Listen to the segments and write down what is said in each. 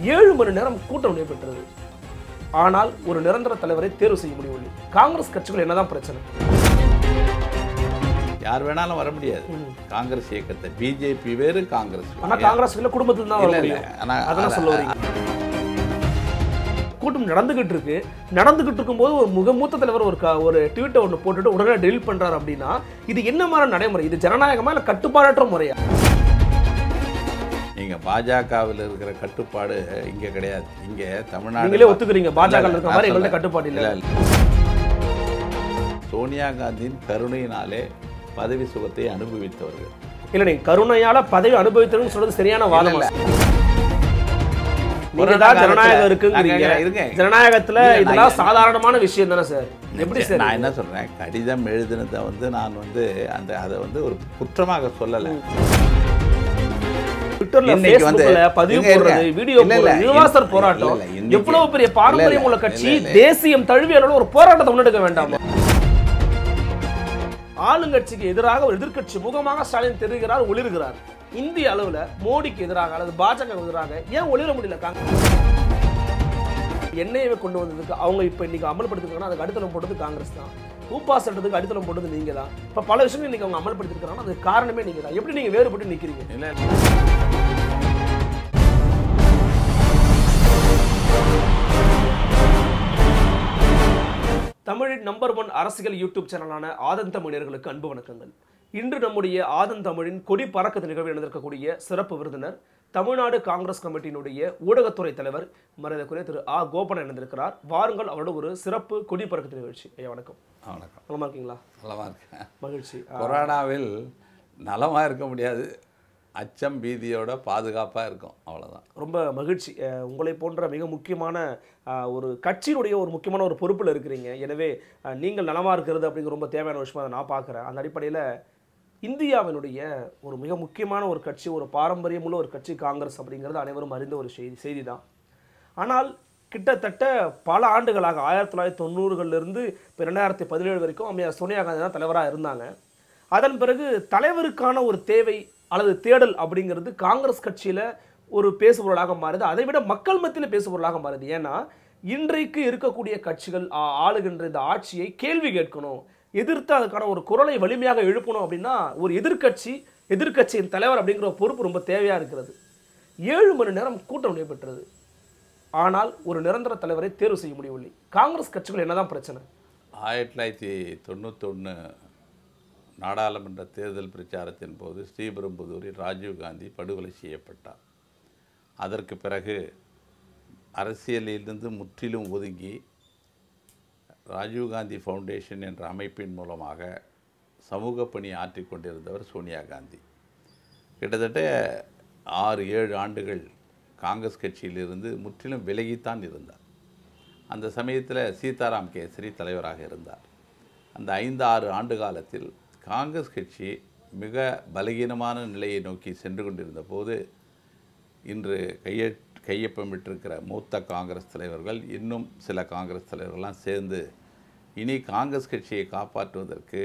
ஏழு மணி நேரம் கூட்டம் நடைபெற்றது ஆனால் ஒரு நிரந்தர தலைவரை தேர்வு செய்ய முடியவில்லை காங்கிரஸ் கட்சிகள் என்னதான் பிரச்சனை யார் வேணாலும் வர முடியாது காங்கிரஸ் இயக்கத்தை பிஜேபி வேறு காங்கிரஸ் வேறு. ஆனா காங்கிரஸ் குடும்பத்தில் தான் வர இல்ல, இல்ல. முடியும் ஆனா- அதான் சொல்ல வரீங்க கூட்டம் நடந்துகிட்டு இருக்கு நடந்துகிட்டு இருக்கும்போது ஒரு முகமூத்த தலைவர் ஒரு க- ஒரு ட்வீட்டை ஒன்று போட்டுட்டு உடனே டெலிட் பண்றாரு அப்படின்னா இது என்ன மாதிரி நடைமுறை இது ஜனநாயகமா இல்ல கட்டுப்பாடற்ற முறையா நீங்க பாஜகவில் இருக்கிற கட்டுப்பாடு இங்க கிடையாது இங்க தமிழ்நாடு நீங்களே ஒத்துக்கிறீங்க பாஜக இல்ல, இருக்கிற நான் மாதிரி எங்கள்ட்ட சொல்றேன். கட்டுப்பாடு இல்ல இல்ல, இல்ல. சோனியா காந்தியின் கருணையினாலே பதவி சுகத்தை அனுபவித்தவர்கள் இல்ல நீங்க கருணையால பதவி அனுபவித்ததுன்னு சொல்றது சரியான வாதம் இல்ல, நீங்க கொரோனா தான் காலத்துல- ஜனநாயகம் இருக்குங்கிறீங்க நாங்க- இருங்க. ஜனநாயகத்துல இல்ல, நான் இதெல்லாம் இல்ல. சாதாரணமான விஷயம் தானே சார் எப்படி சார் நான் என்ன சொல்றேன் கடிதம் எழுதினதை வந்து நான் வந்து அந்த அதை வந்து ஒரு குற்றமாக சொல்லலை ட்விட்டர்ல இன்னைக்கு வந்து- Facebookல பதிவு இருங்க, இருங்க. போடுறது வீடியோ இல்ல, இல்ல, போடுறது நிர்வாசர் இல்ல, போராட்டம் இல்ல, இன்னைக்கு- எவ்வளவு பெரிய பாரம்பரியம் உள்ள இல்ல, கட்சி இல்ல, இல்ல. தேசியம் தழுவிய அளவுல ஒரு போராட்டத்தை முன்னெடுக்க வேண்டாமா ஆளுங்கட்சிக்கு எதிராக ஒரு எதிர்க்கட்சி முகமாக ஸ்டாலின் தெரிகிறார் ஒளிர்கிறார் இந்திய அளவுல மோடிக்கு எதிராக அல்லது பாஜக எதிராக ஏன் ஒளிர முடியல காங்கிரஸ் எண்ணெயை கொண்டு வந்ததுக்கு அவங்க இப்ப இன்னைக்கு அமல்படுத்திருக்காங்கன்னா அதுக்கு அடித்தளம் போட்டது காங்கிரஸ் தான் ஊப்பா சட்டத்துக்கு அடித்தளம் போட்டது நீங்க தான் இப்ப பல விஷயங்கள் இன்னைக்கு அவங்க அமல்படுத்திருக்காங்கன்னா அதுக்கு காரணமே நீங்க தான் எப்படி நீங்க வேறுபட்டு நிக்கிறீங்க இல்ல, இல்ல. தமிழின் நம்பர் ஒன் அரசியல் யூடியூப் சேனலான ஆதன் தமிழர்களுக்கு அன்பு வணக்கங்கள் இன்று நம்முடைய ஆதன் தமிழின் கொடி பறக்கத்து நிகழ்வில் நடந்திருக்கக்கூடிய சிறப்பு விருந்தினர் தமிழ்நாடு காங்கிரஸ் கமிட்டியினுடைய ஊடகத்துறை தலைவர் மரியாதைக்குரிய திரு ஆ கோபன் இணைந்திருக்கிறார் வாருங்கள் அவரோட ஒரு சிறப்பு கொடி பறக்கத்து நிகழ்ச்சி ஐயா வணக்கம் வணக்கம் நலமா இருக்கீங்களா நலமா இருக்கேன் மகிழ்ச்சி ஆ, கொரோனாவில் நலமா இருக்க முடியாது அச்சம் பீதியோட பாதுகாப்பா இருக்கும் அவ்வளவுதான் ரொம்ப மகிழ்ச்சி அஹ், உங்களை போன்ற மிக முக்கியமான அஹ், ஒரு கட்சியினுடைய ஒரு முக்கியமான ஒரு பொறுப்பில் இருக்கிறீங்க எனவே அஹ், நீங்கள் நலமா இருக்கிறது அப்படிங்கிற ரொம்ப தேவையான விஷயமா அதை நான் பார்க்குறேன் அந்த அடிப்படையில் இந்தியாவினுடைய ஒரு மிக முக்கியமான ஒரு கட்சி ஒரு பாரம்பரியமுள்ள ஒரு கட்சி காங்கிரஸ் அப்படிங்கிறது அனைவரும் அறிந்த ஒரு செய்தி செய்தி தான் ஆனால் கிட்டத்தட்ட பல ஆண்டுகளாக ஆயிரத்தி தொள்ளாயிரத்தி தொண்ணூறுகள்லேருந்து இப்போ ரெண்டாயிரத்தி பதினேழு வரைக்கும் அம்மையார் சோனியா காந்தி தான் தலைவராக இருந்தாங்க அதன் பிறகு தலைவருக்கான ஒரு தேவை அல்லது தேடல் அப்படிங்கிறது காங்கிரஸ் கட்சியில் ஒரு பேசுபொருளாக மாறுது அதை விட மக்கள் மத்தியில் பேசுபொருளாக மாறுது ஏன்னா இன்றைக்கு இருக்கக்கூடிய கட்சிகள் ஆ- ஆளுகின்ற இந்த ஆட்சியை கேள்வி கேட்கணும் எதிர்த்து அதுக்கான ஒரு குரலை வலிமையாக எழுப்பணும் அப்படின்னா ஒரு எதிர்க்கட்சி எதிர்க்கட்சியின் தலைவர் அப்படிங்கிற ஒரு பொறுப்பு ரொம்ப தேவையாக இருக்கிறது ஏழு மணி நேரம் கூட்டம் நடைபெற்றது ஆனால் ஒரு நிரந்தர தலைவரை தேர்வு செய்ய முடியவில்லை காங்கிரஸ் கட்சிகள் என்னதான் பிரச்சனை ஆயிரத்தி தொள்ளாயிரத்தி தொண்ணூத்தொன்று நாடாளுமன்ற தேர்தல் பிரச்சாரத்தின் போது ஸ்ரீபெரும்புதூரில் ராஜீவ்காந்தி படுகொலை செய்யப்பட்டார் அதற்கு பிறகு அரசியலிலிருந்து முற்றிலும் ஒதுங்கி ராஜீவ்காந்தி ஃபவுண்டேஷன் என்ற அமைப்பின் மூலமாக சமூக பணி ஆற்றிக் கொண்டிருந்தவர் சோனியா காந்தி கிட்டத்தட்ட ஆறு ஏழு ஆண்டுகள் காங்கிரஸ் கட்சியிலிருந்து முற்றிலும் விலகித்தான் இருந்தார் அந்த சமயத்தில் சீதாராம் கேசரி தலைவராக இருந்தார் அந்த ஐந்து ஆறு ஆண்டு காலத்தில் காங்கிரஸ் கட்சி மிக பலகீனமான நிலையை நோக்கி சென்று கொண்டிருந்த போது இன்று கைய கையொப்பமிட்டிருக்கிற மூத்த காங்கிரஸ் தலைவர்கள் இன்னும் சில காங்கிரஸ் தலைவர்கள்லாம் சேர்ந்து இனி காங்கிரஸ் கட்சியை காப்பாற்றுவதற்கு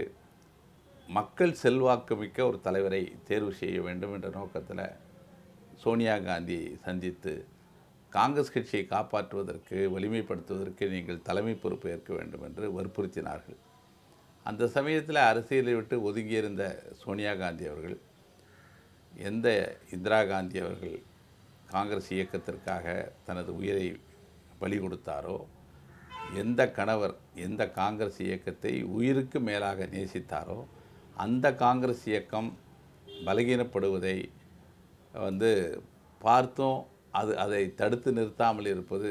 மக்கள் செல்வாக்கு மிக்க ஒரு தலைவரை தேர்வு செய்ய வேண்டும் என்ற நோக்கத்தில் சோனியா காந்தி சந்தித்து காங்கிரஸ் கட்சியை காப்பாற்றுவதற்கு வலிமைப்படுத்துவதற்கு நீங்கள் தலைமை பொறுப்பு ஏற்க வேண்டும் என்று வற்புறுத்தினார்கள் அந்த சமயத்தில் அரசியலை விட்டு ஒதுங்கியிருந்த சோனியா காந்தி அவர்கள் எந்த இந்திரா காந்தி அவர்கள் காங்கிரஸ் இயக்கத்திற்காக தனது உயிரை பலி கொடுத்தாரோ எந்த கணவர் எந்த காங்கிரஸ் இயக்கத்தை உயிருக்கு மேலாக நேசித்தாரோ அந்த காங்கிரஸ் இயக்கம் பலகீனப்படுவதை வந்து பார்த்தும் அது அதை தடுத்து நிறுத்தாமல் இருப்பது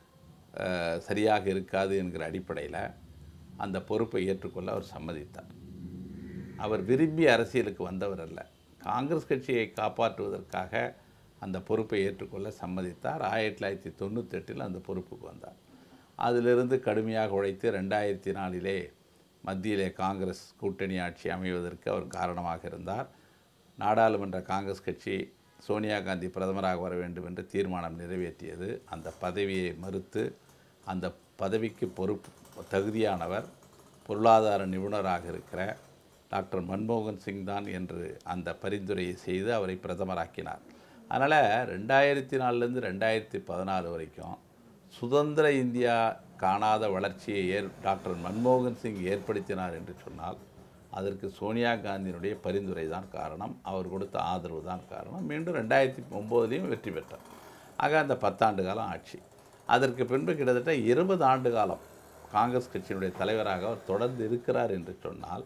அஹ், சரியாக இருக்காது என்கிற அடிப்படையில் அந்த பொறுப்பை ஏற்றுக்கொள்ள அவர் சம்மதித்தார் அவர் விரும்பி அரசியலுக்கு வந்தவர் அல்ல காங்கிரஸ் கட்சியை காப்பாற்றுவதற்காக அந்த பொறுப்பை ஏற்றுக்கொள்ள சம்மதித்தார் ஆயிரத்தி தொள்ளாயிரத்தி தொண்ணூத்தெட்டில் அந்த பொறுப்புக்கு வந்தார் அதிலிருந்து கடுமையாக உழைத்து ரெண்டாயிரத்தி நாலிலே மத்தியிலே காங்கிரஸ் கூட்டணி ஆட்சி அமைவதற்கு அவர் காரணமாக இருந்தார் நாடாளுமன்ற காங்கிரஸ் கட்சி சோனியா காந்தி பிரதமராக வர வேண்டும் என்று தீர்மானம் நிறைவேற்றியது அந்த பதவியை மறுத்து அந்த பதவிக்கு பொறுப்பு தகுதியானவர் பொருளாதார நிபுணராக இருக்கிற டாக்டர் மன்மோகன் சிங் தான் என்று அந்த பரிந்துரையை செய்து அவரை பிரதமராக்கினார் அதனால் ரெண்டாயிரத்தி நாலுலேருந்து ரெண்டாயிரத்தி பதினாலு வரைக்கும் சுதந்திர இந்தியா காணாத வளர்ச்சியை ஏற் டாக்டர் மன்மோகன் சிங் ஏற்படுத்தினார் என்று சொன்னால் அதற்கு சோனியா காந்தியினுடைய பரிந்துரை தான் காரணம் அவர் கொடுத்த ஆதரவு தான் காரணம் மீண்டும் ரெண்டாயிரத்தி ஒம்போதுலேயும் வெற்றி பெற்றார் ஆக அந்த பத்தாண்டு காலம் ஆட்சி அதற்கு பின்பு கிட்டத்தட்ட இருபது ஆண்டு காலம் காங்கிரஸ் கட்சியினுடைய தலைவராக அவர் தொடர்ந்து இருக்கிறார் என்று சொன்னால்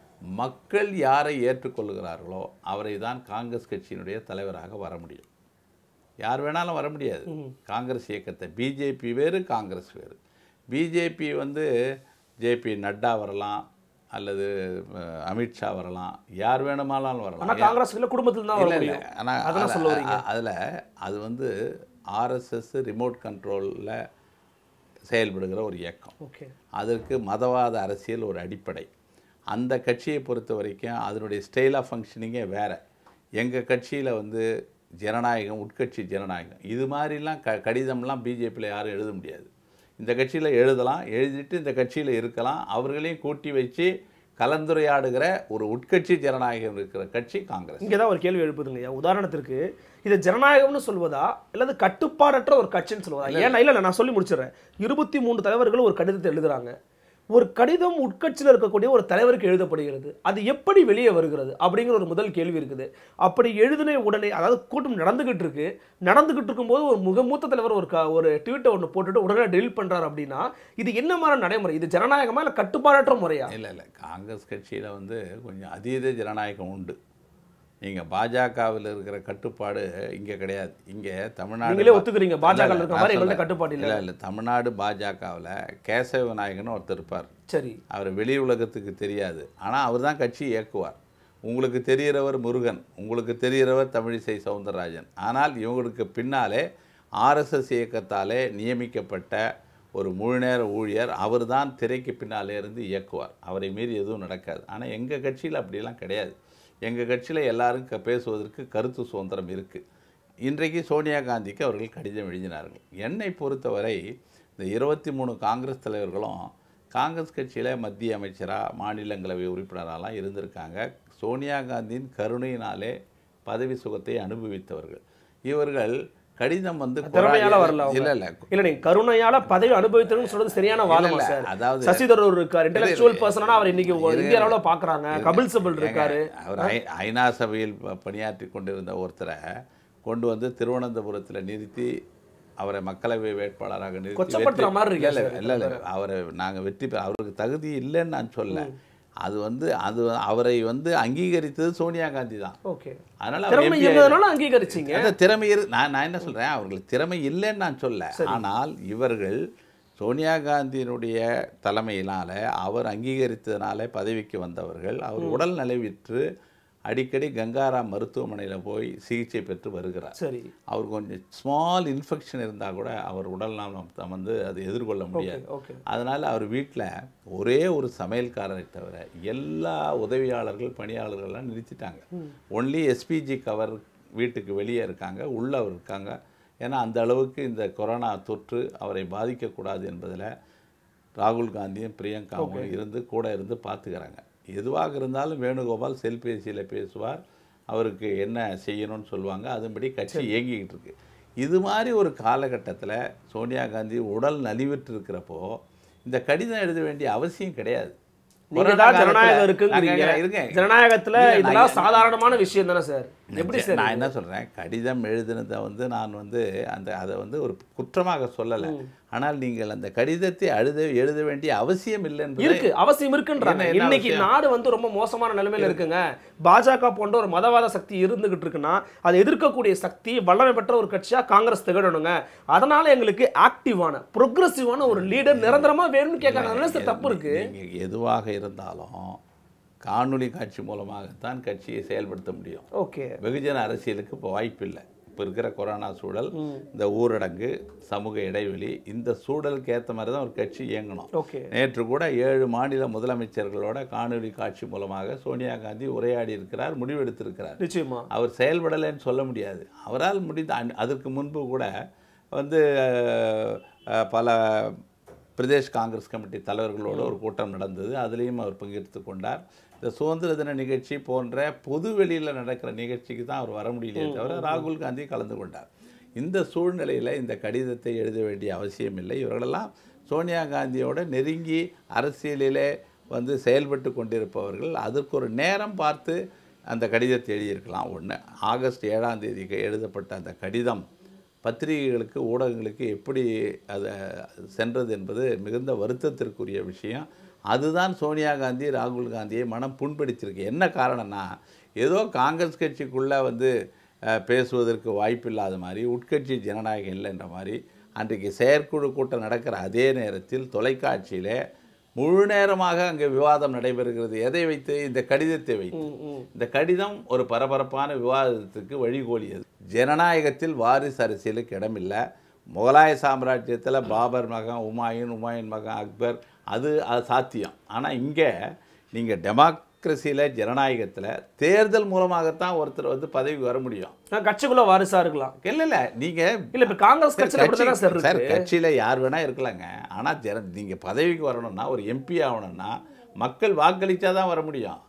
மக்கள் யாரை ஏற்றுக்கொள்கிறார்களோ அவரை தான் காங்கிரஸ் கட்சியினுடைய தலைவராக வர முடியும் யார் வேணாலும் வர முடியாது காங்கிரஸ் இயக்கத்தை பிஜேபி வேறு காங்கிரஸ் வேறு பிஜேபி வந்து ஜேபி நட்டா வரலாம் அல்லது அஹ், அமித்ஷா வரலாம் யார் வேணுமானாலும் ஆனா வரலாம் காங்கிரஸ்ல குடும்பத்துல தான் வர இல்லை இல்லை முடியும் ஆனால் அதெல்லாம் சொல்ல வரீங்க அதில் அது வந்து ஆர்எஸ்எஸ் ரிமோட் கண்ட்ரோலில் செயல்படுகிற ஒரு இயக்கம் ஓகே அதற்கு மதவாத அரசியல் ஒரு அடிப்படை அந்த கட்சியை பொறுத்த வரைக்கும் அதனுடைய ஸ்டைல் ஆஃப் ஃபங்க்ஷனிங்கே வேறு எங்கள் கட்சியில் வந்து ஜனநாயகம் உட்கட்சி ஜனநாயகம் இது மாதிரிலாம் க கடிதம்லாம் பிஜேபியில் யாரும் எழுத முடியாது இந்த கட்சியில் எழுதலாம் எழுதிட்டு இந்த கட்சியில் இருக்கலாம் அவர்களையும் கூட்டி வச்சு கலந்துரையாடுகிற ஒரு உட்கட்சி ஜனநாயகம் இருக்கிற கட்சி காங்கிரஸ் இங்கே தான் ஒரு கேள்வி எழுப்புதுங்கய்யா உதாரணத்திற்கு இது ஜனநாயகம்னு சொல்வதா அல்லது கட்டுப்பாடற்ற ஒரு கட்சின்னு சொல்வதா ஏன்னா இல்லை இல்லை நான் சொல்லி முடிச்சிடுறேன் இருபத்தி மூன்று தலைவர்கள் ஒரு கடிதத்தை எழுதுறாங்க ஒரு கடிதம் உட்கட்சியில் இருக்கக்கூடிய ஒரு தலைவருக்கு எழுதப்படுகிறது அது எப்படி வெளியே வருகிறது அப்படிங்கிற ஒரு முதல் கேள்வி இருக்குது அப்படி எழுதின உடனே அதாவது கூட்டம் நடந்துகிட்டு இருக்கு நடந்துகிட்டு இருக்கும்போது ஒரு முகமூத்த தலைவர் ஒரு க- ஒரு ட்வீட்டை ஒன்று போட்டுட்டு உடனே டெலிட் பண்றாரு அப்படின்னா இது என்ன மாதிரி நடைமுறை இது ஜனநாயகமா இல்லை கட்டுப்பாடற்ற முறையா இல்லை இல்லை காங்கிரஸ் கட்சியில் வந்து கொஞ்சம் அதீத ஜனநாயகம் உண்டு நீங்கள் பாஜகவில் இருக்கிற கட்டுப்பாடு இங்கே கிடையாது இங்கே தமிழ்நாடு நீங்களே ஒத்துக்கிறீங்க பாஜக இல்ல, இல்ல, இருக்கிற நான் மாதிரி எங்கள்ட்ட சொல்றேன். கட்டுப்பாடு இல்லை இல்லை இல்லை தமிழ்நாடு பாஜகவில் கேசவ விநாயகன்னு ஒருத்தர் இருப்பார் சரி அவர் வெளி உலகத்துக்கு தெரியாது ஆனால் அவர் தான் கட்சி இயக்குவார் உங்களுக்கு தெரிகிறவர் முருகன் உங்களுக்கு தெரிகிறவர் தமிழிசை சவுந்தரராஜன் ஆனால் இவங்களுக்கு பின்னாலே ஆர்எஸ்எஸ் இயக்கத்தாலே நியமிக்கப்பட்ட ஒரு முழுநேர ஊழியர் அவர் தான் திரைக்கு பின்னாலே இருந்து இயக்குவார் அவரை மீறி எதுவும் நடக்காது ஆனால் எங்கள் கட்சியில் அப்படியெல்லாம் கிடையாது எங்கள் கட்சியில் எல்லாரும் க பேசுவதற்கு கருத்து சுதந்திரம் இருக்குது இன்றைக்கு சோனியா காந்திக்கு அவர்கள் கடிதம் எழுதினார்கள் என்னை பொறுத்தவரை இந்த இருபத்தி மூணு காங்கிரஸ் தலைவர்களும் காங்கிரஸ் கட்சியில் மத்திய அமைச்சராக மாநிலங்களவை உறுப்பினராலாம் இருந்திருக்காங்க சோனியா காந்தியின் கருணையினாலே பதவி சுகத்தை அனுபவித்தவர்கள் இவர்கள் கடிதம் வந்து திறமையால வரல அவங்க. இல்லை இல்லை இல்ல நீங்க கருணையால பதவி அனுபவித்தணும்னு சொல்றது சரியான வாதமா இல்ல, சார் அதாவது- சசி தரூர் இருக்காரு இன்டெலெக்சுவல் இரு, பர்சனா அவர் இன்னைக்கு இரு, இந்திய அளவுல பாக்குறாங்க கபில் சிபல் ஏங்க, இருக்காரு அவர் ஐ- ஐநா சபையில் ப- பணியாற்றி கொண்டிருந்த ஒருத்தரை கொண்டு வந்து திருவனந்தபுரத்தில் நிறுத்தி அவரை மக்களவை வேட்பாளராக நிறுத்தி கொச்சப்படுத்துற வெற்றி- மாதிரி இருக்கு இல்ல, சார். இல்ல, இல்ல, அவரை நாங்கள் வெற்றி பெற அவருக்கு தகுதி இல்லைன்னு நான் சொல்ல அது வந்து அது அவரை வந்து அங்கீகரித்தது சோனியா காந்தி தான் ஓகே அதனால அவர் திறமை MP இருந்ததுனால அங்கீகரிச்சீங்க அந்த திறமை இரு நான் நான் என்ன சொல்கிறேன் அவர்களுக்கு திறமை இல்லைன்னு நான் சொல்ல ஆனால் இவர்கள் சோனியா காந்தியினுடைய தலைமையினால அவர் அங்கீகரித்ததுனால பதவிக்கு வந்தவர்கள் அவர் உடல் நலிவிற்று அடிக்கடி கங்காராம் மருத்துவமனையில் போய் சிகிச்சை பெற்று வருகிறார் சரி அவர் கொஞ்சம் ஸ்மால் இன்ஃபெக்ஷன் இருந்தால் கூட அவர் உடல் நலம் வந்து அதை எதிர்கொள்ள முடியாது ஓகே அதனால் அவர் வீட்டில் ஒரே ஒரு சமையல்காரரை தவிர எல்லா உதவியாளர்கள் பணியாளர்கள்லாம் நிறுத்திட்டாங்க ஒன்லி எஸ்பிஜி கவர் வீட்டுக்கு வெளியே இருக்காங்க உள்ளே அவர் இருக்காங்க ஏன்னா அந்த அளவுக்கு இந்த கொரோனா தொற்று அவரை பாதிக்கக்கூடாது என்பதில் ராகுல் காந்தியும் பிரியங்காவும் இருந்து கூட இருந்து பார்த்துக்கிறாங்க எதுவாக இருந்தாலும் வேணுகோபால் செல்பேசியில் பேசுவார் அவருக்கு என்ன செய்யணும்னு சொல்லுவாங்க அதுபடி கட்சி இயங்கிக்கிட்டு இருக்கு இது மாதிரி ஒரு காலகட்டத்தில் சோனியா காந்தி உடல் நலிவுற்று இருக்கிறப்போ இந்த கடிதம் எழுத வேண்டிய அவசியம் கிடையாது நீங்க கொரோனா தான் காலத்துல- ஜனநாயகம் இருக்குங்கிறீங்க நாங்க- இருங்க. ஜனநாயகத்துல இல்ல, நான் இதெல்லாம் என்ன- சாதாரணமான விஷயம் தானே சார் எப்படி சார் நான் என்ன சொல்கிறேன் கடிதம் எழுதினதை வந்து நான் வந்து அந்த அதை வந்து ஒரு குற்றமாக சொல்லலை ஆனால் நீங்கள் அந்த கடிதத்தை எழுத எழுத வேண்டிய அவசியம் இல்லை என்பதை இருக்கு அவசியம் இருக்குன்றாங்க என்ன- என்ன இன்னைக்கு அவசியம்? நாடு வந்து ரொம்ப மோசமான நிலைமையில இருக்குங்க பாஜக போன்ற ஒரு மதவாத சக்தி இருந்துகிட்டு இருக்குன்னா அதை எதிர்க்கக்கூடிய சக்தி வல்லமை பெற்ற ஒரு கட்சியா காங்கிரஸ் திகழணுங்க அதனால எங்களுக்கு ஆக்டிவான ப்ரொக்ரஸிவான ஒரு லீடர் நிரந்தரமா வேணும்னு கேட்கறாங்க அதனால சார் தப்பு இருக்கு நீங்க எதுவாக இருந்தாலும் காணொளி காட்சி மூலமாகத்தான் கட்சியை செயல்படுத்த முடியும் ஓகே வெகுஜன அரசியலுக்கு இப்போ வாய்ப்பில்லை இப்போ இருக்கிற கொரோனா சூழல் இந்த ஊரடங்கு சமூக இடைவெளி இந்த சூழலுக்கு ஏற்ற மாதிரி தான் ஒரு கட்சி இயங்கணும் ஓகே நேற்று கூட ஏழு மாநில முதலமைச்சர்களோட காணொலி காட்சி மூலமாக சோனியா காந்தி உரையாடி இருக்கிறார் முடிவெடுத்திருக்கிறார் நிச்சயமா அவர் செயல்படலைன்னு சொல்ல முடியாது அவரால் முடிந்த அன்- அதற்கு முன்பு கூட வந்து அஹ், அஹ், பல பிரதேஷ் காங்கிரஸ் கமிட்டி தலைவர்களோடு ஒரு கூட்டம் நடந்தது அதுலேயும் அவர் பங்கெடுத்து கொண்டார் இந்த சுதந்திர தின நிகழ்ச்சி போன்ற பொது வெளியில் நடக்கிற நிகழ்ச்சிக்கு தான் அவர் வர முடியலையே தவிர ராகுல் காந்தி கலந்து கொண்டார் இந்த சூழ்நிலையில் இந்த கடிதத்தை எழுத வேண்டிய அவசியம் இல்லை இவர்களெல்லாம் சோனியா காந்தியோட நெருங்கி அரசியலிலே வந்து செயல்பட்டு கொண்டிருப்பவர்கள் அதற்கு ஒரு நேரம் பார்த்து அந்த கடிதத்தை எழுதியிருக்கலாம் ஒன்று ஆகஸ்ட் ஏழாம் தேதிக்கு எழுதப்பட்ட அந்த கடிதம் பத்திரிகைகளுக்கு ஊடகங்களுக்கு எப்படி அதை சென்றது என்பது மிகுந்த வருத்தத்திற்குரிய விஷயம் அதுதான் சோனியா காந்தி ராகுல் காந்தியை மனம் புண்படுத்தியிருக்கு என்ன காரணம்னா ஏதோ காங்கிரஸ் கட்சிக்குள்ளே வந்து அஹ், பேசுவதற்கு வாய்ப்பில்லாத மாதிரி உட்கட்சி ஜனநாயகம் இல்லைன்ற மாதிரி அன்றைக்கு செயற்குழு கூட்டம் நடக்கிற அதே நேரத்தில் தொலைக்காட்சியிலே முழு நேரமாக அங்கே விவாதம் நடைபெறுகிறது எதை வைத்து இந்த கடிதத்தை வைத்து ம், ம். இந்த கடிதம் ஒரு பரபரப்பான விவாதத்துக்கு வழிகோலியது ஜனநாயகத்தில் வாரிசு அரசியலுக்கு இடமில்லை முகலாய சாம்ராஜ்யத்தில் பாபர் மகன் உமாயூன் உமாயூன் மகன் அக்பர் அது அது சாத்தியம் ஆனால் இங்கே நீங்கள் டெமோக்ரஸியில் ஜனநாயகத்தில் தேர்தல் மூலமாகத்தான் ஒருத்தர் வந்து பதவிக்கு வர முடியும் நான் கட்சிக்குள்ள வாரிசா இருக்கலாம் இல்லை இல்லை நீங்கள் இல்ல இப்ப காங்கிரஸ் கட்சியில அப்படிதான் சார் சார் இருக்கு கட்சியில் யார் வேணால் இருக்கலாங்க ஆனால் ஜன நீங்கள் பதவிக்கு வரணும்னா ஒரு எம்பி ஆகணும்னா மக்கள் வாக்களித்தா தான் வர முடியும்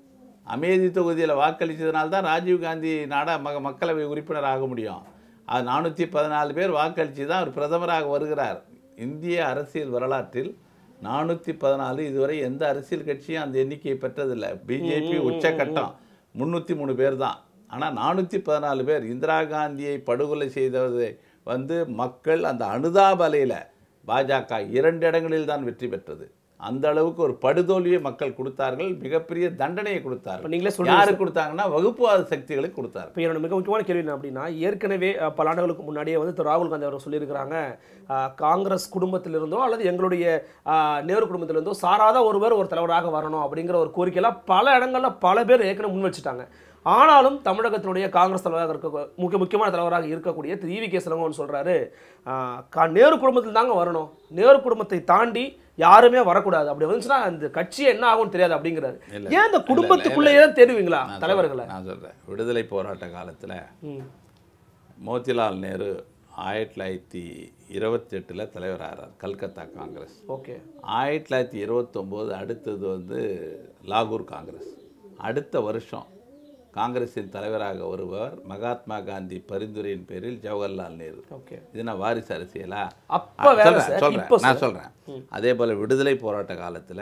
அமேதி தொகுதியில் வாக்களித்ததுனால தான் ராஜீவ் காந்தி நாடா மக மக்களவை உறுப்பினர் ஆக முடியும் அது நானூற்றி பதினாலு பேர் வாக்களித்து தான் அவர் பிரதமராக வருகிறார் இந்திய அரசியல் வரலாற்றில் நானூற்றி பதினாலு இதுவரை எந்த அரசியல் கட்சியும் அந்த எண்ணிக்கையை பெற்றதில்லை பிஜேபி உச்சக்கட்டம் முந்நூற்றி மூணு பேர் தான் ஆனால் நானூற்றி பதினாலு பேர் இந்திரா காந்தியை படுகொலை செய்ததை வந்து மக்கள் அந்த அனுதாப அலையில் பாஜக இரண்டு இடங்களில் தான் வெற்றி பெற்றது அந்த அளவுக்கு ஒரு படுதோல்வியை மக்கள் கொடுத்தார்கள் மிகப்பெரிய தண்டனையை இப்ப கொடுத்தார்கள் நீங்களே சொல்லுங்க யாருக்கு கொடுத்தாங்கன்னா வகுப்புவாத சக்திகளுக்கு கொடுத்தார்கள் இப்போ என்னோட மிக முக்கியமான கேள்வி என்ன அப்படின்னா ஏற்கனவே அஹ், பல ஆண்டுகளுக்கு முன்னாடியே வந்து திரு ராகுல் காந்தி அவர்கள் சொல்லியிருக்கிறாங்க அஹ், காங்கிரஸ் குடும்பத்திலிருந்தோ அல்லது எங்களுடைய அஹ், நேரு குடும்பத்திலிருந்தோ சாராத ஒருவர் ஒரு தலைவராக வரணும் அப்படிங்கிற ஒரு கோரிக்கையெல்லாம் பல இடங்கள்ல பல பேர் ஏற்கனவே முன் வச்சுட்டாங்க ஆனாலும் தமிழகத்தினுடைய காங்கிரஸ் தலைவராக இருக்க முக்கிய முக்கியமான தலைவராக இருக்கக்கூடிய திரு ஈவி கே சிலங்கோன்னு சொல்றாரு அஹ், கா- நேரு குடும்பத்தில் தாங்க வரணும் நேரு குடும்பத்தை தாண்டி யாருமே வரக்கூடாது அப்படி வந்துச்சுன்னா அந்த கட்சி என்ன ஆகும்னு தெரியாது அப்படிங்கிறாரு இல்ல, ஏன் இந்த குடும்பத்துக்குள்ளேயே தான் தேடுவீங்களா நான் தலைவர்களை சொல்றேன், நான் சொல்கிறேன் விடுதலை போராட்ட காலத்தில் ம் மோதிலால் நேரு ஆயிரத்தி தொள்ளாயிரத்தி இருபத்தெட்டில் தலைவராகிறார் கல்கத்தா காங்கிரஸ் ஓகே ஆயிரத்தி தொள்ளாயிரத்தி இருபத்தொம்போது அடுத்தது வந்து லாகூர் காங்கிரஸ் அடுத்த வருஷம் காங்கிரஸின் தலைவராக வருபவர் மகாத்மா காந்தி பரிந்துரையின் பேரில் ஜவஹர்லால் நேரு ஓகே இது நான் வாரிசு அரசியலா அப்ப வேற சொல்றேன், சார் சொல்றேன், இப்போ நான் சொல்கிறேன் அதே போல் விடுதலை போராட்ட காலத்தில்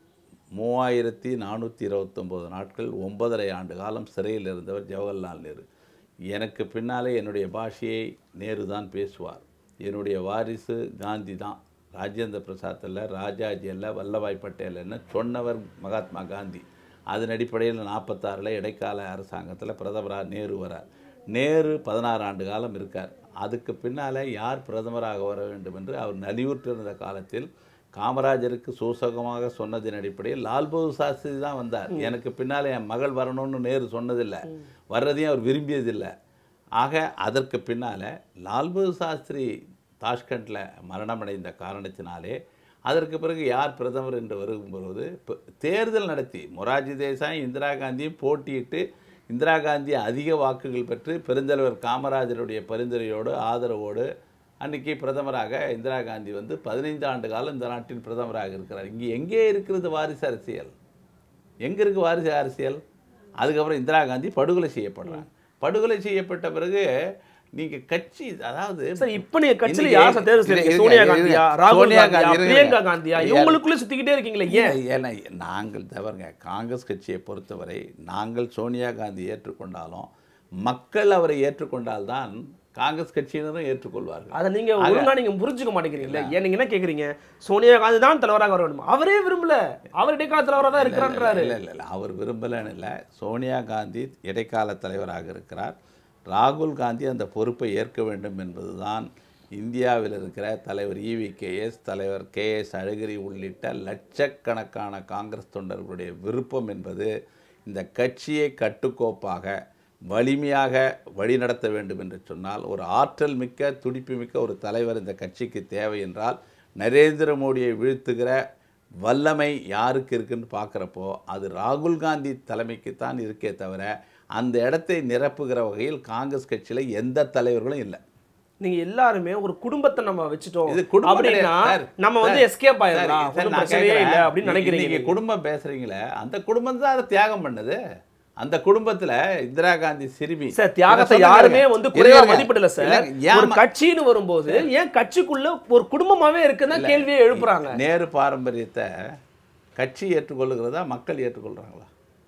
மூவாயிரத்தி நானூற்றி இருபத்தொம்போது நாட்கள் ஒன்பதரை ஆண்டு காலம் சிறையில் இருந்தவர் ஜவஹர்லால் நேரு எனக்கு பின்னாலே என்னுடைய பாஷையை நேரு தான் பேசுவார் என்னுடைய வாரிசு காந்தி தான் ராஜேந்திர பிரசாத் அல்ல ராஜாஜி அல்ல வல்லபாய் பட்டேல் என்ன சொன்னவர் மகாத்மா காந்தி அதன் அடிப்படையில் நாற்பத்தாறில் இடைக்கால அரசாங்கத்தில் பிரதமராக நேரு வரார் நேரு பதினாறு ஆண்டு காலம் இருக்கார் அதுக்கு பின்னால் யார் பிரதமராக வர வேண்டும் என்று அவர் நலிவுற்றிருந்த காலத்தில் காமராஜருக்கு சூசகமாக சொன்னதின் அடிப்படையில் லால் பகதூர் சாஸ்திரி தான் வந்தார் எனக்கு பின்னால் என் மகள் வரணும்னு நேரு சொன்னதில்லை வர்றதையும் அவர் விரும்பியதில்லை ஆக அதற்கு பின்னால் லால் பகதூர் சாஸ்திரி தாஷ்கண்டில் மரணமடைந்த காரணத்தினாலே அதற்கு பிறகு யார் பிரதமர் என்று வரும்பொழுது இப்ப தேர்தல் நடத்தி மொரார்ஜி தேசாய் இந்திரா காந்தியும் போட்டியிட்டு இந்திரா காந்தி அதிக வாக்குகள் பெற்று பெருந்தலைவர் காமராஜருடைய பரிந்துரையோடு ஆதரவோடு அன்னைக்கு பிரதமராக இந்திரா காந்தி வந்து பதினைந்து ஆண்டு காலம் இந்த நாட்டின் பிரதமராக இருக்கிறார் இங்கே எங்கே இருக்கிறது வாரிசு அரசியல் எங்கே இருக்கு வாரிசு அரசியல் அதுக்கப்புறம் இந்திரா காந்தி படுகொலை செய்யப்படுறாங்க படுகொலை செய்யப்பட்ட பிறகு நீங்க கட்சி அதாவது சார் இப்போ நீங்க கட்சியில இன்னைக்கு- யார் சார் தேர்வு இருங்க, செய்றீங்க? இருங்க, சோனியா இருங்க. காந்தியா ராகுல் சோனியா காந்தியா காந்தி, இருங்க. பிரியங்கா காந்தியா ஏன்? இவங்களுக்குள்ள சுத்திக்கிட்டே இருக்கீங்களே ஏன் ஏன்னா நாங்கள் தவறுங்க காங்கிரஸ் கட்சியை பொறுத்தவரை நாங்கள் சோனியா காந்தி ஏற்றுக்கொண்டாலும் மக்கள் அவரை ஏற்றுக்கொண்டால்தான் காங்கிரஸ் கட்சியினரும் ஏற்றுக்கொள்வார்கள் அதை நீங்க ஒழுங்கா நீங்க புரிஞ்சுக்க மாட்டேங்கிறீங்களா ஏன் நீங்க என்ன கேக்குறீங்க சோனியா காந்தி தான் தலைவராக வர வேண்டும் அவரே விரும்பல அவர் இடைக்கால தலைவராக தான் இருக்கிறான்றாரு இல்லை இல்லை இல்லை அவர் விரும்பலன்னு இல்லை சோனியா காந்தி இடைக்கால தலைவராக இருக்கிறார் ராகுல் காந்தி அந்த பொறுப்பை ஏற்க வேண்டும் என்பதுதான் இந்தியாவில் இருக்கிற தலைவர் இவி கேஎஸ் தலைவர் கே எஸ் அழகிரி உள்ளிட்ட லட்சக்கணக்கான காங்கிரஸ் தொண்டர்களுடைய விருப்பம் என்பது இந்த கட்சியை கட்டுக்கோப்பாக வலிமையாக வழிநடத்த வேண்டும் என்று சொன்னால் ஒரு ஆற்றல் மிக்க துடிப்பு மிக்க ஒரு தலைவர் இந்த கட்சிக்கு தேவை என்றால் நரேந்திர மோடியை வீழ்த்துகிற வல்லமை யாருக்கு இருக்குன்னு பார்க்குறப்போ அது ராகுல் காந்தி தலைமைக்கு தான் இருக்கே தவிர அந்த இடத்தை நிரப்புகிற வகையில் காங்கிரஸ் கட்சியில் எந்த தலைவர்களும் இல்லை நீங்க எல்லாருமே ஒரு குடும்பத்தை நம்ம வச்சுட்டோம் இது குடும்பம் அப்படின்னா கிடையாது. சார், நம்ம வந்து சார், எஸ்கேப் சார், ஆயிடலாம் சார், ஒண்ணும் நான் பிரச்சனையே கேட்கிறேன். இல்ல அப்படின்னு நினைக்கிறீங்க இன்னைக்கு நீங்க. குடும்பம் பேசுறீங்களே அந்த குடும்பம் தான் அதை தியாகம் பண்ணுது அந்த குடும்பத்துல இந்திரா காந்தி சிறுமி சார் தியாகத்தை இதை சொல்லுங்க. யாருமே வந்து குறைவா இருங்க. மதிப்பிடல சார் இல்லைங்க, ஏன் ஒரு ம- கட்சின்னு வரும்போது ஏன் கட்சிக்குள்ள ஒரு குடும்பமாவே இருக்குன்னா கேள்வியே எழுப்புறாங்க நேரு பாரம்பரியத்தை கட்சி ஏற்றுக்கொள்ளுகிறதா மக்கள் ஏற்றுக்கொள்றாங்களா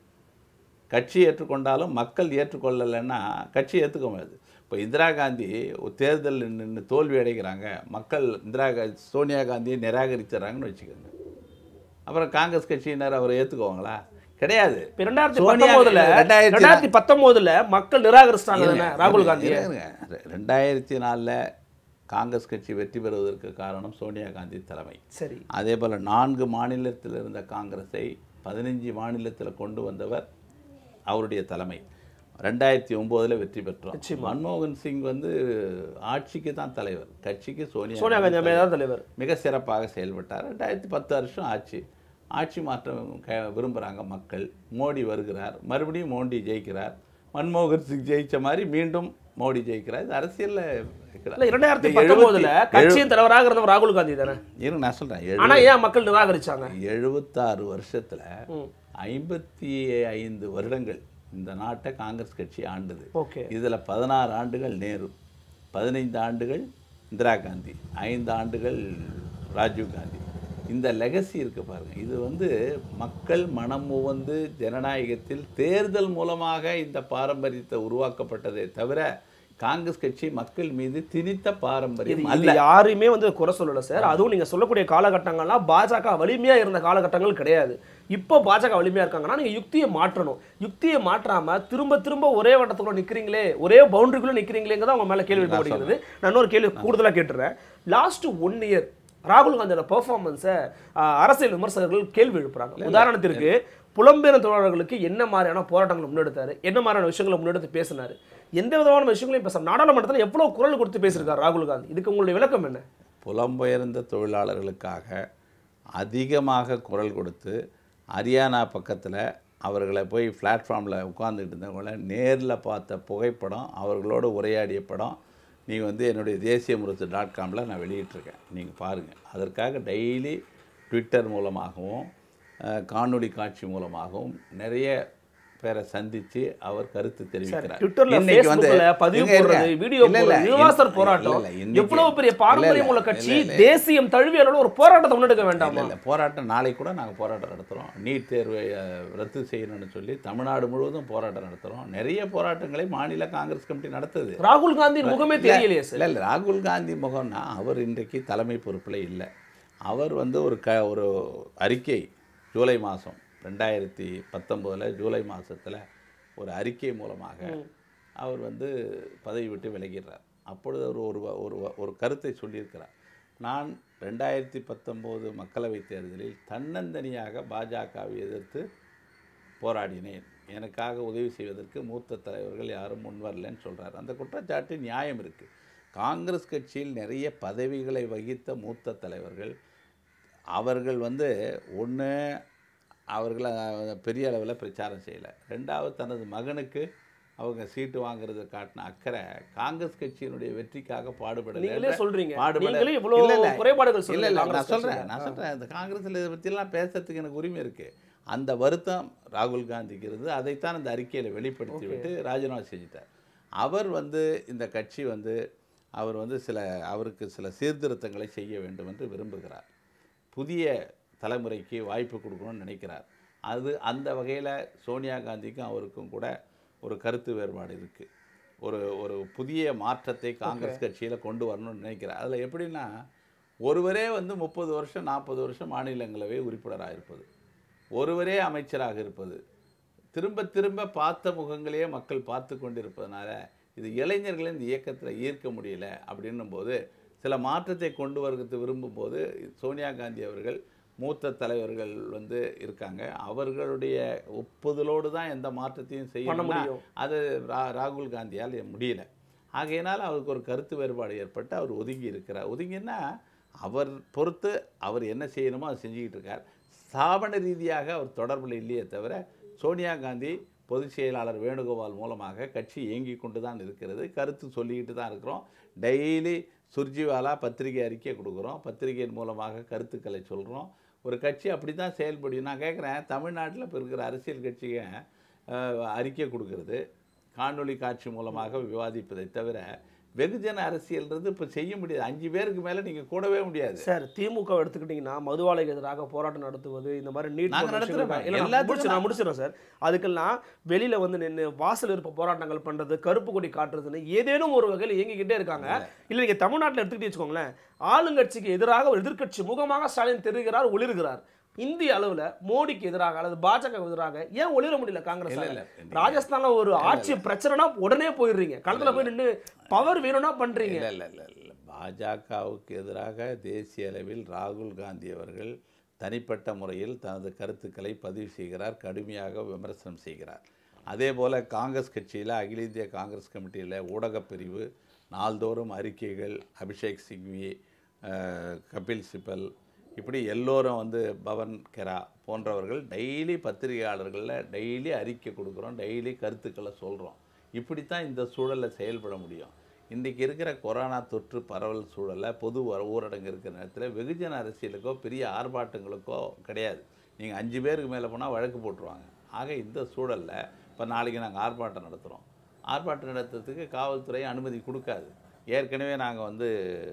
கட்சி ஏற்றுக்கொண்டாலும் மக்கள் ஏற்றுக்கொள்ளலைன்னா கட்சி ஏற்றுக்க முடியாது இப்போ இந்திரா காந்தி ஒரு தேர்தலில் நின்று தோல்வி அடைகிறாங்க மக்கள் இந்திரா கா சோனியா காந்தியை நிராகரித்துறாங்கன்னு வச்சுக்கோங்க அப்புறம் காங்கிரஸ் கட்சியினர் அவரை ஏற்றுக்குவாங்களா கிடையாது இப்ப ரெண்டாயிரத்தி சோனியா- பத்தொன்பதுல ரெண்டாயிரத்தி ரெண்டாயிரத்தி பத்தொன்பதுல மக்கள் நிராகரிச்சிட்டாங்க தானே இருங்க, ராகுல் காந்தி இருங்க, இருங்க. ரெண்டாயிரத்தி நாலில் காங்கிரஸ் கட்சி வெற்றி பெறுவதற்கு காரணம் சோனியா காந்தி தலைமை சரி அதே போல் நான்கு மாநிலத்தில் இருந்த காங்கிரஸை பதினஞ்சு மாநிலத்தில் கொண்டு வந்தவர் அவருடைய தலைமை ரெண்டாயிரத்தி ஒம்போதில் வெற்றி பெற்றோம் நிச்சயமா. மன்மோகன் சிங் வந்து ஆட்சிக்கு தான் தலைவர் கட்சிக்கு சோனியா சோனியா காந்தி காந்தி அம்மையார் தான் தலைவர் மிக சிறப்பாக செயல்பட்டார் ரெண்டாயிரத்தி பத்து வருஷம் ஆச்சு ஆட்சி மாற்றம் க விரும்புகிறாங்க மக்கள் மோடி வருகிறார் மறுபடியும் மோடி ஜெயிக்கிறார் மன்மோகன் சிங் ஜெயிச்ச மாதிரி மீண்டும் மோடி ஜெயிக்கிறார் இது அரசியலில் இல்ல இரண்டாயிரத்தி இந்த பத்தொன்பதுல எழுபத்தி- கட்சியின் தலைவராக இருந்தவர் ராகுல் காந்தி தானே இருங்க நான் சொல்கிறேன் ஆனா ஏன் மக்கள் நிராகரிச்சாங்க எழுபத்தாறு வருஷத்துல ம். ஐம்பத்தி ஐந்து வருடங்கள் இந்த நாட்டை காங்கிரஸ் கட்சி ஆண்டுது ஓகே இதுல பதினாறு ஆண்டுகள் நேரு பதினைந்து ஆண்டுகள் இந்திரா காந்தி ஐந்து ஆண்டுகள் ராஜீவ் காந்தி இந்த லெகசி இருக்கு பாருங்க இது வந்து மக்கள் மனம் உவந்து ஜனநாயகத்தில் தேர்தல் மூலமாக இந்த பாரம்பரியத்தை உருவாக்கப்பட்டதே தவிர காங்கிரஸ் கட்சி மக்கள் மீது திணித்த இது பாரம்பரியம் இது அல்ல யாரையுமே வந்து குறை சொல்லல சார் அதுவும் நீங்க சொல்லக்கூடிய காலகட்டங்கள்லாம் பாஜக வலிமையா இருந்த காலகட்டங்கள் கிடையாது இப்போ பாஜக வலிமையா இருக்காங்கன்னா நீங்க யுக்தியை மாற்றணும் யுக்தியை மாற்றாம திரும்ப திரும்ப ஒரே வட்டத்துக்குள்ள நிக்கிறீங்களே ஒரே பவுண்டரிக்குள்ள நிக்கிறீங்களேங்கிறத அவங்க மேல கேள்வி எழுப்பப்படுகிறது நான் இன்னொரு கேள்வி கூடுதலா கேட்டுறேன் லாஸ்ட் ஒன் இயர் ராகுல் காந்தியோட பெர்ஃபார்மன்ஸை அரசியல் விமர்சகர்கள் கேள்வி எழுப்புறாங்க உதாரணத்திற்கு புலம்பெயர்ந்த தொழிலாளர்களுக்கு என்ன மாதிரியான போராட்டங்களை முன்னெடுத்தாரு என்ன மாதிரியான விஷயங்களை முன்னெடுத்து பேசினாரு எந்த விதமான விஷயங்களையும் பேச நாடாளுமன்றத்தில் எவ்வளவு குரல் கொடுத்து பேசியிருக்காரு ராகுல் காந்தி இதுக்கு உங்களுடைய விளக்கம் என்ன புலம்பெயர்ந்த தொழிலாளர்களுக்காக அதிகமாக குரல் கொடுத்து ஹரியானா பக்கத்தில் அவர்களை போய் பிளாட்ஃபார்மில் உட்கார்ந்துட்டு இருந்தவங்கள நேரில் பார்த்த புகைப்படம் அவர்களோடு உரையாடிய படம் நீங்கள் வந்து என்னுடைய தேசிய முரசு டாட் காமில் நான் வெளியிட்டிருக்கேன் நீங்கள் பாருங்கள் அதற்காக டெய்லி ட்விட்டர் மூலமாகவும் அஹ், காணொளி காட்சி மூலமாகவும் நிறைய பேரை சந்தித்து அவர் கருத்து தெரிவிக்கிறார் ட்விட்டர்ல இன்னைக்கு வந்து- Facebookல பதிவு இருங்க, இருங்க. போடுறது வீடியோ இல்ல, இல்ல, போடுறது யுவாசர் இல்ல, போராட்டம் இல்ல, இன்னைக்கு- எவ்வளவு பெரிய இல்ல, பாரம்பரியம் இல்ல, உள்ள கட்சி இல்ல, இல்ல. தேசியம் தழுவிய அளவுல ஒரு போராட்டத்தை முன்னெடுக்க வேண்டாமா இல்லை இல்லை போராட்டம் நாளைக்கு கூட நாங்கள் போராட்டம் நடத்துகிறோம் நீட் தேர்வை அஹ், ரத்து செய்யணும்னு சொல்லி தமிழ்நாடு முழுவதும் போராட்டம் நடத்துகிறோம் நிறைய போராட்டங்களை மாநில காங்கிரஸ் கமிட்டி நடத்துது ராகுல் காந்தியின் முகமே தெரியலையே சார் இல்லை இல்லை ராகுல் காந்தி முகம்னா அவர் இன்றைக்கு தலைமை பொறுப்பில் இல்லை அவர் வந்து ஒரு க ஒரு அறிக்கை ஜூலை மாதம் ரெண்டாயிரத்தி பத்தொம்போதில் ஜூலை மாதத்தில் ஒரு அறிக்கை மூலமாக அவர் வந்து பதவி விட்டு விலகிறார் அப்பொழுது அவர் ஒரு வ- ஒரு வ- ஒரு கருத்தை சொல்லியிருக்கிறார் நான் ரெண்டாயிரத்தி பத்தொம்போது மக்களவைத் தேர்தலில் தன்னந்தனியாக பாஜகவை எதிர்த்து போராடினேன் எனக்காக உதவி செய்வதற்கு மூத்த தலைவர்கள் யாரும் முன்வரலன்னு சொல்றார் அந்த குற்றச்சாட்டு நியாயம் இருக்குது காங்கிரஸ் கட்சியில் நிறைய பதவிகளை வகித்த மூத்த தலைவர்கள் அவர்கள் வந்து ஒன்று அவர்களை பெரிய அளவில் பிரச்சாரம் செய்யலை ரெண்டாவது தனது மகனுக்கு அவங்க சீட்டு வாங்குறது காட்டின அக்கறை காங்கிரஸ் கட்சியினுடைய வெற்றிக்காக பாடுபடலை நீங்களே சொல்றீங்க பாடுபட- நீங்களே இல்ல, இவ்வளவு இல்ல. குறைபாடுகள் இல்ல சொல்லுங்க இல்ல நான் காங்கிரஸ் சொல்றேன் கட்சியில. நான் சொல்றேன் இந்த காங்கிரஸ்ல இதை பற்றிலாம் பேசுறதுக்கு எனக்கு உரிமை இருக்கு அந்த வருத்தம் ராகுல் காந்திக்கு இருந்து அதைத்தான் இந்த அறிக்கையில வெளிப்படுத்தி விட்டு ராஜினாமா செஞ்சிட்டார் அவர் வந்து இந்த கட்சி வந்து அவர் வந்து சில அவருக்கு சில சீர்திருத்தங்களை செய்ய வேண்டும் என்று விரும்புகிறார் புதிய தலைமுறைக்கு வாய்ப்பு கொடுக்கணும்னு நினைக்கிறார் அது அந்த வகையில் சோனியா காந்திக்கும் அவருக்கும் கூட ஒரு கருத்து வேறுபாடு இருக்குது ஒரு ஒரு புதிய மாற்றத்தை காங்கிரஸ் கட்சியில் கொண்டு வரணும்னு நினைக்கிறார் அதில் எப்படின்னா ஒருவரே வந்து முப்பது வருஷம் நாற்பது வருஷம் மாநிலங்களவை உறுப்பினராக இருப்பது ஒருவரே அமைச்சராக இருப்பது திரும்ப திரும்ப பார்த்த முகங்களையே மக்கள் பார்த்து கொண்டிருப்பதனால இது இளைஞர்களை இந்த இயக்கத்தில் ஈர்க்க முடியல அப்படின்னும் போது சில மாற்றத்தை கொண்டு வருகிறது விரும்பும்போது சோனியா காந்தி அவர்கள் மூத்த தலைவர்கள் வந்து இருக்காங்க அவர்களுடைய ஒப்புதலோடு தான் எந்த மாற்றத்தையும் செய்யணும்னா முடியும். அது ரா ராகுல் காந்தியால் முடியல ஆகையினால் அவருக்கு ஒரு கருத்து வேறுபாடு ஏற்பட்டு அவர் ஒதுங்கி இருக்கிறார் ஒதுங்கினா அவர் பொறுத்து அவர் என்ன செய்யணுமோ அதை செஞ்சுக்கிட்டு இருக்கார் ஸ்தாபன ரீதியாக அவர் தொடர்பில் இல்லையே தவிர சோனியா காந்தி பொதுச் செயலாளர் வேணுகோபால் மூலமாக கட்சி இயங்கி கொண்டு தான் இருக்கிறது கருத்து சொல்லிக்கிட்டு தான் இருக்கிறோம் டெய்லி சுர்ஜிவாலா பத்திரிகை அறிக்கை கொடுக்குறோம் பத்திரிகையின் மூலமாக கருத்துக்களை சொல்கிறோம் ஒரு கட்சி அப்படி தான் செயல்படும் நான் கேட்குறேன் தமிழ்நாட்டில் இப்போ இருக்கிற அரசியல் கட்சிங்க அஹ், அறிக்கை கொடுக்கறது காணொளி காட்சி மூலமாக விவாதிப்பதை தவிர வெகுஜன அரசியல்ன்றது இப்போ செய்ய முடியாது அஞ்சு பேருக்கு மேலே நீங்கள் கூடவே முடியாது சார் திமுக எடுத்துக்கிட்டிங்கன்னா மதுவாலைக்கு எதிராக போராட்டம் நடத்துவது இந்த மாதிரி நீட் நாங்க போன்ற நடத்துறோம். விஷயங்கள் இல்ல, நான் எல்லாத்துக்கும் முடிச்சு- நான் முடிச்சிடறேன் சார் அதுக்கெல்லாம் வெளியில வந்து நின்று வாசல் இருப்ப போராட்டங்கள் பண்றது கருப்பு கொடி காட்டுறதுன்னு ஏதேனும் ஒரு வகையில் இயங்கிக்கிட்டே இருக்காங்க இல்ல நீங்க தமிழ்நாட்டில் எடுத்துக்கிட்டு வச்சுக்கோங்களேன் ஆளுங்கட்சிக்கு எதிராக ஒரு எதிர்க்கட்சி முகமாக ஸ்டாலின் தெரிகிறார் ஒளிர்கிறார் இந்திய அளவுல மோடிக்கு எதிராக அல்லது பாஜக எதிராக ஏன் ஒளிர முடியல காங்கிரஸ் இல்ல, இல்ல. ராஜஸ்தான்ல ஒரு ஆட்சி பிரச்சனைனா உடனே போயிடுறீங்க களத்துல போய் நின்று பவர் வேணும்னா பண்றீங்க இல்லை இல்லை இல்லை இல்லை பாஜகவுக்கு எதிராக தேசிய அளவில் ராகுல் காந்தி அவர்கள் தனிப்பட்ட முறையில் தனது கருத்துக்களை பதிவு செய்கிறார் கடுமையாக விமர்சனம் செய்கிறார் அதே போல் காங்கிரஸ் கட்சியில் அகில இந்திய காங்கிரஸ் கமிட்டியில் ஊடகப் பிரிவு நாள்தோறும் அறிக்கைகள் அபிஷேக் சிங்வி அஹ், கபில் சிபல் இப்படி எல்லோரும் வந்து பவன் கெரா போன்றவர்கள் டெய்லி பத்திரிகையாளர்களில் டெய்லி அறிக்கை கொடுக்குறோம் டெய்லி கருத்துக்களை சொல்கிறோம் இப்படித்தான் இந்த சூழலில் செயல்பட முடியும் இன்றைக்கி இருக்கிற கொரோனா தொற்று பரவல் சூழலில் பொது ஊர- ஊரடங்கு இருக்கிற நேரத்தில் வெகுஜன அரசியலுக்கோ பெரிய ஆர்ப்பாட்டங்களுக்கோ கிடையாது நீங்கள் அஞ்சு பேருக்கு மேலே போனால் வழக்கு போட்டுருவாங்க ஆக இந்த சூழலில் இப்போ நாளைக்கு நாங்கள் ஆர்ப்பாட்டம் நடத்துகிறோம் ஆர்ப்பாட்டம் நடத்துறதுக்கு காவல்துறை அனுமதி கொடுக்காது ஏற்கனவே நாங்கள் வந்து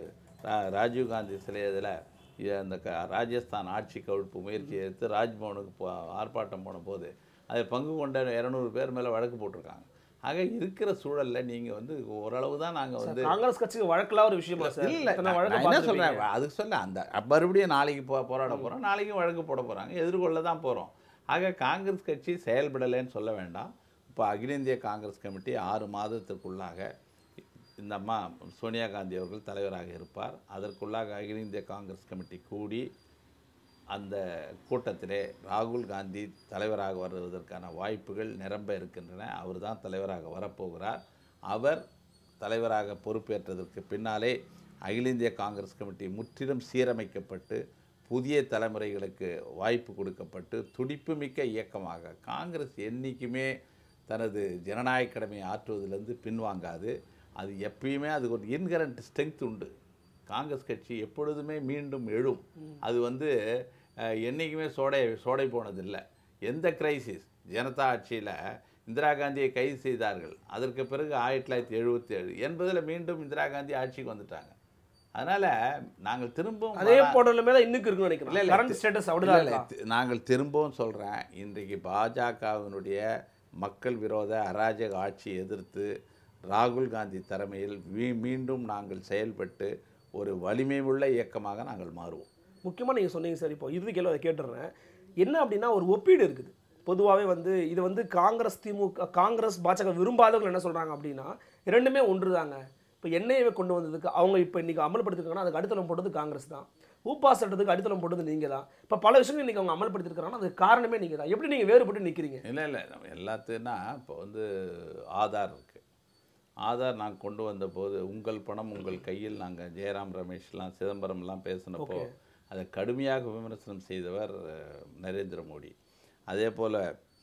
ரா- ராஜீவ்காந்தி சிலை இதில் அந்த க ராஜஸ்தான் ஆட்சி கவிழ்ப்பு முயற்சியை எடுத்து ராஜ்பவனுக்கு போ ஆர்ப்பாட்டம் போன போது அதில் பங்கு கொண்ட இரநூறு பேர் மேலே வழக்கு போட்டிருக்காங்க ஆக இருக்கிற சூழலில் நீங்கள் வந்து ஓரளவு தான் நாங்கள் வந்து காங்கிரஸ் கட்சிக்கு வழக்கெல்லாம் ஒரு விஷயமா சார் இல்லை இத்தனை நான் வழக்கு என்ன பார்த்திருப்பீங்க. சொல்கிறேன் அதுக்கு சொல்ல அந்த மறுபடியும் நாளைக்கு போ போராட போகிறோம் நாளைக்கும் வழக்கு போட போகிறாங்க எதிர்கொள்ள தான் போகிறோம் ஆக காங்கிரஸ் கட்சி செயல்படலைன்னு சொல்ல வேண்டாம் இப்போ அகில இந்திய காங்கிரஸ் கமிட்டி ஆறு மாதத்திற்குள்ளாக இந்த அம்மா சோனியா காந்தி அவர்கள் தலைவராக இருப்பார் அதற்குள்ளாக அகில இந்திய காங்கிரஸ் கமிட்டி கூடி அந்த கூட்டத்திலே ராகுல் காந்தி தலைவராக வருவதற்கான வாய்ப்புகள் நிரம்ப இருக்கின்றன அவர் தான் தலைவராக வரப்போகிறார் அவர் தலைவராக பொறுப்பேற்றதற்கு பின்னாலே அகில இந்திய காங்கிரஸ் கமிட்டி முற்றிலும் சீரமைக்கப்பட்டு புதிய தலைமுறைகளுக்கு வாய்ப்பு கொடுக்கப்பட்டு துடிப்புமிக்க இயக்கமாக காங்கிரஸ் என்றைக்குமே தனது ஜனநாயக கடமையை ஆற்றுவதிலிருந்து பின்வாங்காது அது எப்பயுமே அதுக்கு ஒரு இன்கரண்ட் ஸ்ட்ரென்த் உண்டு காங்கிரஸ் கட்சி எப்பொழுதுமே மீண்டும் எழும் அது வந்து அஹ், என்னைக்குமே சோடை சோடை போனதில்லை எந்த கிரைசிஸ் ஜனதா ஆட்சியில் இந்திரா காந்தியை கைது செய்தார்கள் அதற்கு பிறகு ஆயிரத்தி தொள்ளாயிரத்தி எழுபத்தி ஏழு எண்பதில் மீண்டும் இந்திரா காந்தி ஆட்சிக்கு வந்துட்டாங்க அதனால் நாங்கள் திரும்பவும் அதே வரா- போடலுமே தான் இன்னைக்கு இருக்குன்னு இல்ல, நினைக்கிறேன் இல்ல. கரண்ட் ஸ்டேட்டஸ் இல்ல, அப்படிதான் இல்ல, இருக்கா தி- நாங்கள் திரும்பவும் சொல்கிறேன் இன்றைக்கு பாஜகவினுடைய மக்கள் விரோத அராஜக ஆட்சியை எதிர்த்து ராகுல் காந்தி தலைமையில் மீ- மீண்டும் நாங்கள் செயல்பட்டு ஒரு வலிமை உள்ள இயக்கமாக நாங்கள் மாறுவோம் முக்கியமாக நீங்கள் சொன்னீங்க சார் இப்போ இறுதி கேள்வி அதை கேட்டுடுறேன் என்ன அப்படின்னா ஒரு ஒப்பீடு இருக்குது பொதுவாகவே வந்து இது வந்து காங்கிரஸ் திமுக காங்கிரஸ் பாஜக விரும்பாதவங்க என்ன சொல்கிறாங்க அப்படின்னா இரண்டுமே ஒன்று தாங்க இப்போ எண்ணெயை கொண்டு வந்ததுக்கு அவங்க இப்போ இன்றைக்கி அமல்படுத்திருக்காங்கன்னா அதுக்கு அடித்தளம் போட்டது காங்கிரஸ் தான் ஊப்பா சட்டத்துக்கு அடித்தளம் போட்டது நீங்கள் தான் இப்போ பல விஷயங்கள் இன்றைக்கி அவங்க அமல்படுத்திருக்காங்கன்னா அதுக்கு காரணமே நீங்கள் தான் எப்படி நீங்கள் வேறுபட்டு நிற்கிறீங்க இல்லை இல்லை நம்ம எல்லாத்துனா இப்போ வந்து ஆதார் இருக்குது ஆதார் நாங்கள் கொண்டு வந்த போது உங்கள் பணம் உங்கள் கையில் நாங்கள் ஜெயராம் ரமேஷ்லாம் சிதம்பரம்லாம் பேசினப்போ அதை கடுமையாக விமர்சனம் செய்தவர் அஹ், நரேந்திர மோடி அதே போல்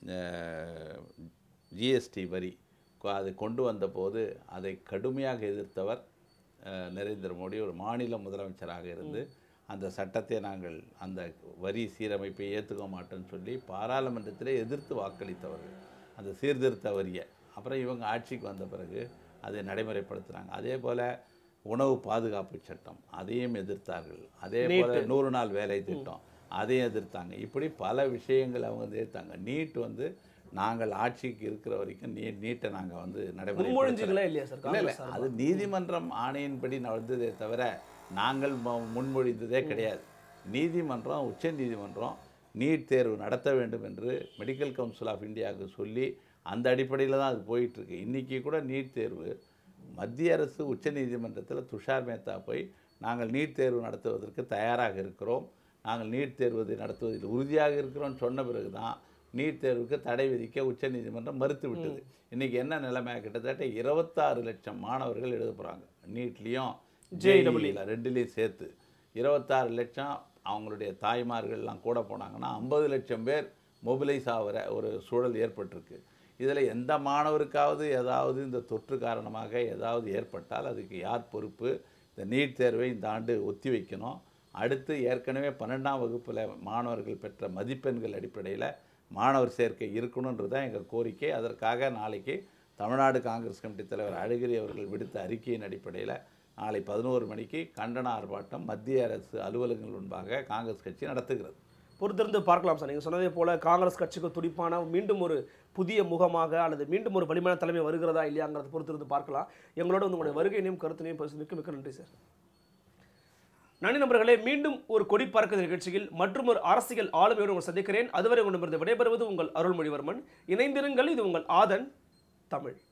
ஜிஎஸ்டி வரி கொ- அதை கொண்டு வந்தபோது அதை கடுமையாக எதிர்த்தவர் அஹ், நரேந்திர மோடி ஒரு மாநில முதலமைச்சராக இருந்து அந்த சட்டத்தை நாங்கள் அந்த வரி சீரமைப்பை ஏற்றுக்க மாட்டோம்னு சொல்லி பாராளுமன்றத்திலே எதிர்த்து வாக்களித்தவர்கள் அந்த சீர்திருத்த வரியை அப்புறம் இவங்க ஆட்சிக்கு வந்த பிறகு அதை நடைமுறைப்படுத்துனாங்க அதே போல் உணவு பாதுகாப்பு சட்டம் அதையும் எதிர்த்தார்கள் அதே போல் நூறு நாள் வேலை திட்டம் அதையும் எதிர்த்தாங்க இப்படி பல விஷயங்கள் அவங்க வந்து எதிர்த்தாங்க நீட் வந்து நாங்கள் ஆட்சிக்கு இருக்கிற வரைக்கும் நீ நீட்டை நாங்கள் வந்து நடைமுறை முன்மொழிஞ்சுங்களா இல்லையா சார் இல்லை இல்லை காங்கிரஸ் அது நீதிமன்றம் ஆணையின்படி நடந்ததே தவிர நாங்கள் ம- முன்மொழிந்ததே கிடையாது நீதிமன்றம் உச்ச நீதிமன்றம் நீட் தேர்வு நடத்த வேண்டும் என்று மெடிக்கல் கவுன்சில் ஆஃப் இந்தியாவுக்கு சொல்லி அந்த அடிப்படையில் தான் அது போயிட்டுருக்கு இன்றைக்கி கூட நீட் தேர்வு மத்திய அரசு உச்ச நீதிமன்றத்தில் துஷார் மேத்தா போய் நாங்கள் நீட் தேர்வு நடத்துவதற்கு தயாராக இருக்கிறோம் நாங்கள் நீட் தேர்வதை நடத்துவதில் உறுதியாக இருக்கிறோம்னு சொன்ன பிறகு தான் நீட் தேர்வுக்கு தடை விதிக்க உச்சநீதிமன்றம் மறுத்து விட்டது இன்றைக்கி என்ன நிலைமை கிட்டத்தட்ட இருபத்தாறு லட்சம் மாணவர்கள் எழுத போகிறாங்க நீட்லேயும் ஜேஇல ரெண்டுலேயும் சேர்த்து இருபத்தாறு லட்சம் அவங்களுடைய தாய்மார்கள்லாம் கூட போனாங்கன்னா ஐம்பது லட்சம் பேர் மொபிலைஸ் ஆகிற ஒரு சூழல் ஏற்பட்டிருக்கு இதில் எந்த மாணவருக்காவது ஏதாவது இந்த தொற்று காரணமாக ஏதாவது ஏற்பட்டால் அதுக்கு யார் பொறுப்பு இந்த நீட் தேர்வை இந்த ஆண்டு ஒத்தி வைக்கணும் அடுத்து ஏற்கனவே பன்னெண்டாம் வகுப்பில் மாணவர்கள் பெற்ற மதிப்பெண்கள் அடிப்படையில் மாணவர் சேர்க்கை இருக்கணுன்றது தான் எங்கள் கோரிக்கை அதற்காக நாளைக்கு தமிழ்நாடு காங்கிரஸ் கமிட்டி தலைவர் அழகிரி அவர்கள் விடுத்த அறிக்கையின் அடிப்படையில் நாளை பதினோரு மணிக்கு கண்டன ஆர்ப்பாட்டம் மத்திய அரசு அலுவலகங்கள் முன்பாக காங்கிரஸ் கட்சி நடத்துகிறது பொறுத்திருந்து பார்க்கலாம் சார் நீங்கள் சொன்னதே போல காங்கிரஸ் கட்சிக்கு துடிப்பான மீண்டும் ஒரு புதிய முகமாக அல்லது மீண்டும் ஒரு வலிமையான தலைமை வருகிறதா இல்லையாங்கிறத பொறுத்திருந்து பார்க்கலாம் எங்களோட வந்து உங்களுடைய வருகையினையும் கருத்தினையும் பேசி மிக்க மிக்க நன்றி சார் நன்றி நண்பர்களே மீண்டும் ஒரு கொடி பறக்குது நிகழ்ச்சியில் மற்றும் ஒரு அரசியல் ஆளுமையோடு உங்களை சந்திக்கிறேன் அதுவரை உங்களிடமிருந்து விடைபெறுவது உங்கள் அருள்மொழிவர்மன் இணைந்திருங்கள் இது உங்கள் ஆதன் தமிழ்